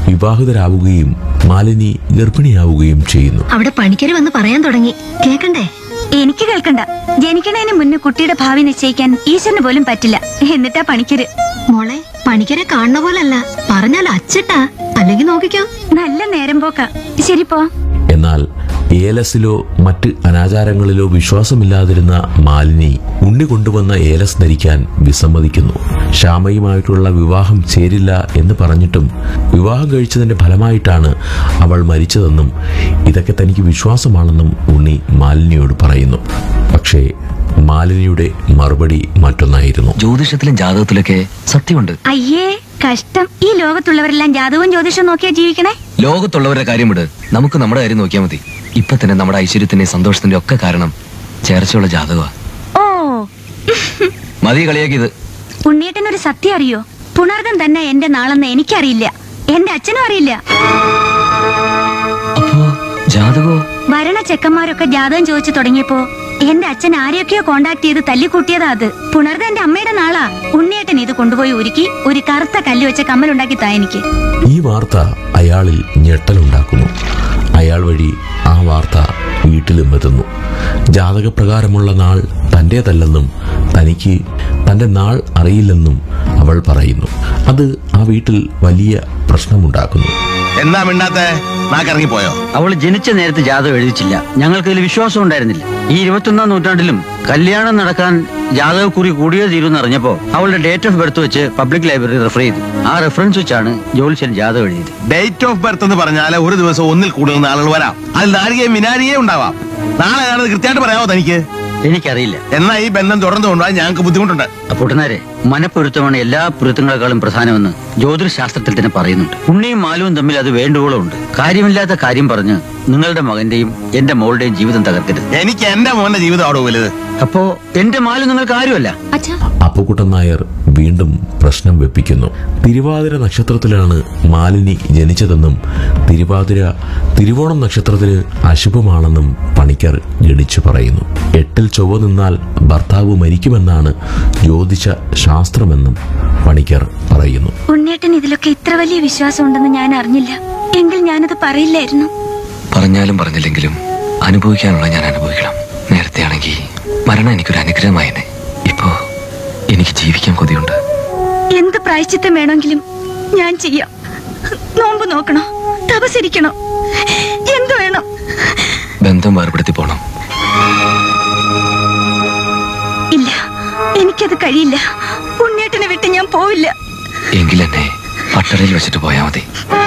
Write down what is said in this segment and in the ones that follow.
വിവാഹിതരാവുകയും മാലിനി ഗർഭിണിയാവുകയും ചെയ്യുന്നു അവിടെ പണിക്കര് വന്ന് പറയാൻ തുടങ്ങി കേക്കണ്ടേ എനിക്ക് കേൾക്കണ്ട ജനിക്കണതിന് മുന്നേ കുട്ടിയുടെ ഭാവി നിശ്ചയിക്കാൻ ഈശ്വരന് പോലും പറ്റില്ല എന്നിട്ടാ പണിക്കര് മോളെ പണിക്കരെ കാണുന്ന പോലല്ല പറഞ്ഞാൽ അച്ചിട്ടാ അല്ലെങ്കിൽ നോക്കിക്കോ നല്ല നേരം പോക്ക ശരി പോ എന്നാൽ ഏലസിലോ മറ്റ് അനാചാരങ്ങളിലോ വിശ്വാസമില്ലാതിരുന്ന മാലിനി ഉണ്ണി കൊണ്ടുവന്ന ഏലസ് ധരിക്കാൻ വിസമ്മതിക്കുന്നു ശ്യാമയുമായിട്ടുള്ള വിവാഹം ചേരില്ല എന്ന് പറഞ്ഞിട്ടും വിവാഹം കഴിച്ചതിന്റെ ഫലമായിട്ടാണ് അവൾ മരിച്ചതെന്നും ഇതൊക്കെ തനിക്ക് വിശ്വാസമാണെന്നും ഉണ്ണി മാലിനിയോട് പറയുന്നു പക്ഷേ മാലിനിയുടെ മറുപടി മറ്റൊന്നായിരുന്നു ജ്യോതിഷത്തിലും ജാതകത്തിലൊക്കെ സത്യമുണ്ട് അയ്യേ കഷ്ടം ഈ ലോകത്തുള്ളവരെല്ലാം ജാതകവും ജ്യോതിഷവും നോക്കിയാ ജീവിക്കണേ ലോകത്തുള്ളവരുടെ കാര്യം വിട് നമുക്ക് നമ്മുടെ കാര്യം നോക്കിയാൽ മതി ഇപ്പൊ തന്നെ നമ്മുടെ ഐശ്വര്യത്തിന്റെ സന്തോഷത്തിന്റെ ഒക്കെ കാരണം ചേർച്ചയുള്ള ജാതകമാ ഓ മതി കളിയാക്കിയത് ഉണ്ണിയേട്ടനൊരു സത്യം അറിയോ പുണർദം തന്നെ എന്റെ നാളെന്ന് എനിക്കറിയില്ല എന്റെ അച്ഛനും അറിയില്ല അപ്പോ ജാതകോ വരണ ചെക്കന്മാരൊക്കെ ജാതകം ചോദിച്ചു തുടങ്ങിയപ്പോ എന്റെ അച്ഛൻ ആരെയൊക്കെയോ കോണ്ടാക്ട് ചെയ്ത് തല്ലിക്കൂട്ടിയതാ അത് പുണർദ എന്റെ അമ്മയുടെ നാളാ ഉണ്ണിയേട്ടൻ ഇത് കൊണ്ടുപോയി ഉരുക്കി ഒരു കറുത്ത കല്ല് വെച്ച കമ്മലുണ്ടാക്കി താ എനിക്ക് ഈ വാർത്ത അയാളിൽ ഞെട്ടലുണ്ടാക്കുന്നു അയാൾ വഴി ആ വാർത്ത വീട്ടിലും എത്തുന്നു ജാതകപ്രകാരമുള്ള നാൾ തൻ്റേതല്ലെന്നും തനിക്ക് തൻ്റെ നാൾ അറിയില്ലെന്നും അവൾ പറയുന്നു അത് ആ വീട്ടിൽ വലിയ പ്രശ്നമുണ്ടാക്കുന്നു എന്താ മിണ്ടാത്ത നാക്കിറങ്ങി പോയോ അവൾ ജനിച്ച നേരത്തെ ജാതകം എഴുതിച്ചില്ല ഞങ്ങൾക്ക് ഇതിൽ വിശ്വാസം ഉണ്ടായിരുന്നില്ല ഈ ഇരുപത്തൊന്നാം നൂറ്റാണ്ടിലും കല്യാണം നടക്കാൻ ജാതകക്കുറി കൂടിയേ തീരുമെന്ന് അറിഞ്ഞപ്പോ അവളുടെ ഡേറ്റ് ഓഫ് ബർത്ത് വെച്ച് പബ്ലിക് ലൈബ്രറി റെഫർ ചെയ്തു ആ റെഫറൻസ് വെച്ചാണ് ജോലിച്ചൻ ജാതകം എഴുതിയത് ഡേറ്റ് ഓഫ് ബർത്ത് എന്ന് പറഞ്ഞാൽ ഒരു ദിവസം ഒന്നിൽ കൂടുതൽ ആളുകൾ വരാം അതിൽ നാഴികയും വിനാഴികയും ഉണ്ടാവാം നാളെ ഏതാണെന്ന് കൃത്യമായിട്ട് പറയാമോ തനിക്ക് എനിക്കറിയില്ല എന്നാ ഈ ബന്ധം തുടർന്നു കൊണ്ടുപോകാൻ ഞങ്ങൾക്ക് ബുദ്ധിമുട്ടുണ്ട് അപ്പൊട്ടനാരെ മനപ്പൊരുത്തമാണ് എല്ലാ പൊരുത്തങ്ങളെക്കാളും പ്രധാനമെന്ന് ജ്യോതിശാസ്ത്രത്തിൽ തന്നെ പറയുന്നുണ്ട് ഉണ്ണിയും മാലുവും തമ്മിൽ അത് വേണ്ടുവോളം ഉണ്ട് കാര്യമില്ലാത്ത കാര്യം പറഞ്ഞ് നിങ്ങളുടെ മകന്റെയും എന്റെ മോളുടെയും ജീവിതം തകർക്കരുത് എനിക്ക് എന്റെ മോന്റെ ജീവിതമാണോ വലുത് അപ്പോ എന്റെ മാലു നിങ്ങൾക്ക് ആരുമല്ല അച്ഛാ അപ്പുക്കുട്ടൻ നായർ വീണ്ടും പ്രശ്നം വെപ്പിക്കുന്നു തിരുവാതിര നക്ഷത്രത്തിലാണ് മാലിനി ജനിച്ചതെന്നും തിരുവാതിര തിരുവോണം നക്ഷത്രത്തിന് അശുഭമാണെന്നും പണിക്കർ ഗണിച്ചു പറയുന്നു എട്ടിൽ ചൊവ്വ നിന്നാൽ ഭർത്താവ് മരിക്കുമെന്നാണ് ജ്യോതിഷ ശാസ്ത്രമെന്നും പണിക്കർ പറയുന്നു ഉണ്ണിയേട്ടൻ ഇതിലൊക്കെ ഇത്ര വലിയ വിശ്വാസം ഉണ്ടെന്ന് ഞാൻ അറിഞ്ഞില്ല എങ്കിൽ ഞാനത് പറയില്ലായിരുന്നു പറഞ്ഞാലും പറഞ്ഞില്ലെങ്കിലും അനുഭവിക്കാനുള്ള ഞാൻ അനുഭവിക്കണം നേരത്തെ ആണെങ്കിൽ മരണം എനിക്കൊരു അനുഗ്രഹമായേനെ ഇപ്പോ എനിക്ക് ജീവിക്കാൻ കൊതിയുണ്ട് എന്ത് പ്രായശ്ചിത്തം വേണമെങ്കിലും ഞാൻ ചെയ്യാം നോമ്പ് നോക്കണോ തപസിരിക്കണോ എന്ത് വേണം ബന്ധം വേർപെടുത്തി പോണം ഇല്ല എനിക്കത് കഴിയില്ല ഉണ്ണിയേട്ടനെ വിട്ട് ഞാൻ പോവില്ല എങ്കിലെന്നെ പട്ടറയിൽ വെച്ചിട്ട് പോയാ മതി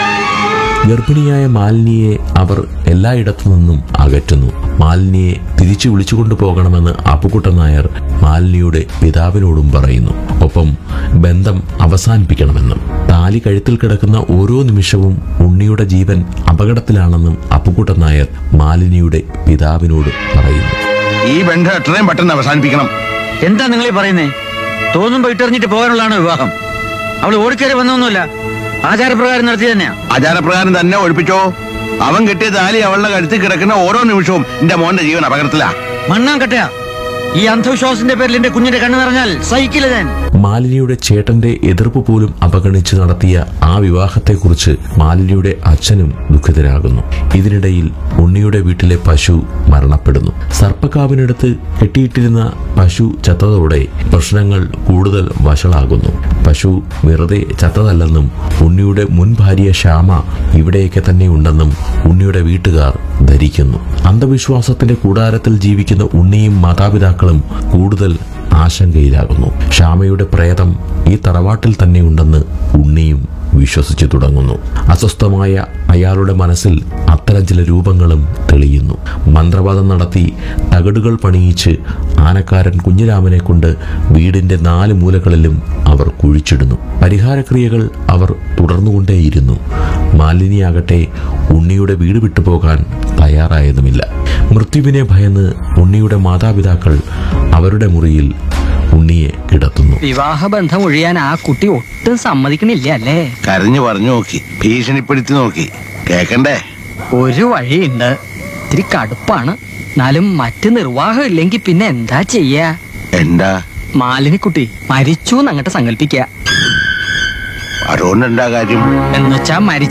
ഗർഭിണിയായ മാലിനിയെ അവർ എല്ലായിടത്തു നിന്നും അകറ്റുന്നു മാലിനിയെ തിരിച്ചു വിളിച്ചുകൊണ്ടു പോകണമെന്ന് അപ്പുക്കുട്ടൻ നായർ മാലിനിയുടെ പിതാവിനോടും പറയുന്നു ഒപ്പം ബന്ധം അവസാനിപ്പിക്കണമെന്നും താലി കഴുത്തിൽ കിടക്കുന്ന ഓരോ നിമിഷവും ഉണ്ണിയുടെ ജീവൻ അപകടത്തിലാണെന്നും അപ്പുക്കുട്ടൻ നായർ മാലിനിയുടെ പിതാവിനോട് പറയുന്നു ഈ ബന്ധം എത്രയും പെട്ടെന്ന് അവസാനിപ്പിക്കണം എന്താ നിങ്ങൾ ഈ പറയുന്നേ തോന്നുമ്പോ ഇട്ടെറിഞ്ഞിട്ട് പോകാനുള്ളതാണ് വിവാഹം അവൾ ഓടിക്കയറി വന്നൊന്നുമില്ല ആചാരപ്രകാരം നടത്തി തന്നെയാ ആചാരപ്രകാരം തന്നെ ഒഴിപ്പിച്ചോ അവൻ കെട്ടിയ താലി അവളുടെ കഴുത്തിൽ കിടക്കുന്ന ഓരോ നിമിഷവും എന്റെ മോന്റെ ജീവൻ അപകടത്തിലാ മണ്ണാൻ ഈ അന്ധവിശ്വാസത്തിന്റെ പേരിൽ എന്റെ കുഞ്ഞിന്റെ കണ്ണു നിറഞ്ഞാൽ സഹിക്കില്ല ഞാൻ മാലിനിയുടെ ചേട്ടന്റെ എതിർപ്പ് പോലും അവഗണിച്ച് നടത്തിയ ആ വിവാഹത്തെക്കുറിച്ച് മാലിനിയുടെ അച്ഛനും ദുഃഖിതരാകുന്നു ഇതിനിടയിൽ ഉണ്ണിയുടെ വീട്ടിലെ പശു മരണപ്പെടുന്നു സർപ്പക്കാവിനടുത്ത് കെട്ടിയിട്ടിരുന്ന പശു ചത്തതോടെ പ്രശ്നങ്ങൾ കൂടുതൽ വഷളാകുന്നു പശു വെറുതെ ചത്തതല്ലെന്നും ഉണ്ണിയുടെ മുൻ ഭാര്യ ശ്യാമ ഇവിടെയൊക്കെ തന്നെ ഉണ്ടെന്നും ഉണ്ണിയുടെ വീട്ടുകാർ ധരിക്കുന്നു അന്ധവിശ്വാസത്തിന്റെ കൂടാരത്തിൽ ജീവിക്കുന്ന ഉണ്ണിയും മാതാപിതാക്കളും കൂടുതൽ ആശങ്കയിലാകുന്നു ശ്യാമയുടെ പ്രേതം ഈ തറവാട്ടിൽ തന്നെ ഉണ്ടെന്ന് ഉണ്ണിയും വിശ്വസിച്ചു തുടങ്ങുന്നു അസ്വസ്ഥമായ അയാളുടെ മനസ്സിൽ അത്തരം ചില രൂപങ്ങളും തെളിയുന്നു മന്ത്രവാദം നടത്തി തകടുകൾ പണിയിച്ച് ആനക്കാരൻ കുഞ്ഞിരാമനെ കൊണ്ട് വീടിന്റെ നാല് മൂലകളിലും അവർ കുഴിച്ചിടുന്നു പരിഹാരക്രിയകൾ അവർ തുടർന്നുകൊണ്ടേയിരുന്നു മാലിനിയാകട്ടെ ഉണ്ണിയുടെ വീട് വിട്ടുപോകാൻ തയ്യാറായതുമില്ല മൃത്യുവിനെ ഭയന്ന് ഉണ്ണിയുടെ മാതാപിതാക്കൾ അവരുടെ മുറിയിൽ ഉണ്ണിയെ കിടത്തുന്നു വിവാഹബന്ധം ഒഴിയാൻ ആ കുട്ടി ഒട്ടും സമ്മതിക്കണില്ല അല്ലേ കരഞ്ഞു പറഞ്ഞു നോക്കി ഭീഷണിപ്പെടുത്തി നോക്കി കേക്കണ്ടേ ഒരു വഴിയുണ്ട് ഇത്തിരി കടുപ്പാണ് എന്നാലും മറ്റ് നിർവാഹം ഇല്ലെങ്കിൽ പിന്നെ എന്താ ചെയ്യാ എന്താ മാലിനിക്കുട്ടി മരിച്ചു എന്നങ്ങട്ട് സങ്കല്പിക്ക അതുകൊണ്ട് എന്താ കാര്യം എന്നുവെച്ചാ മരിച്ച